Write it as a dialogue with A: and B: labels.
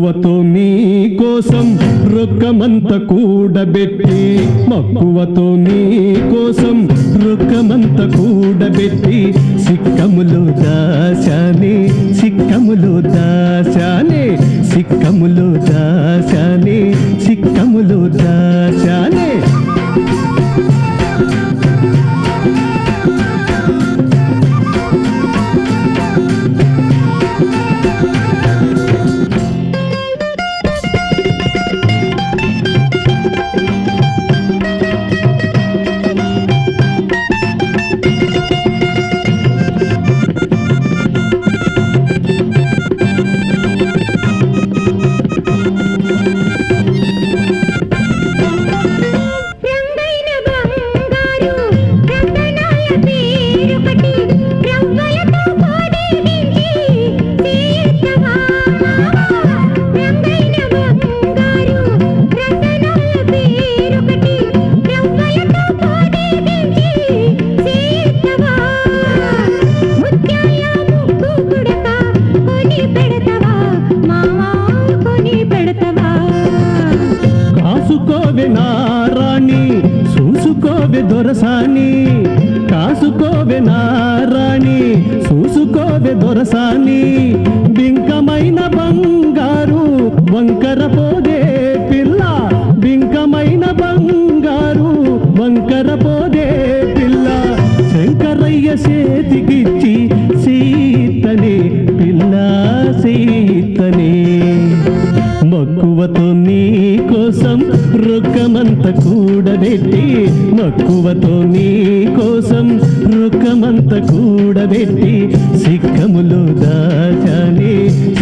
A: మక్కువతో నీ కోసం రొక్కమంత కూడబెట్టి మక్కువతో నీ కోసం రొక్కమంత కూడబెట్టి సిక్కములు దాశానే సిక్కములు దాశానే సిక్కములు దాశానే సిక్కములు దాశానే
B: రంగైన బంగారు రంగనాల పేరొకటి రవ్వలతో పోటీనించి తీర్చవా రంగైన బంగారు రంగనాల పేరొకటి రవ్వలతో పోటీనించి తీర్చవా ముత్యాల ముక్కు పుడక కొని పెడతవా మావా కొని పెడతవా
A: కాసుకోవే నారాణి చూసుకోవే దొరసాని కాసుకోవే నారాణి చూసుకోవే దొరసాని బింకమైన బంగారు వంకర పోదే పిల్ల బింకమైన బంగారు వంకర పోదే పిల్ల శంకరయ్య చేతికిచ్చి సీతనే పిల్ల సీతనే మక్కువతో నీ కోసం రొక్కమంత కూడబెట్టి మక్కువతో నీ కోసం రొక్కమంత కూడబెట్టి సిక్కములు దాచానే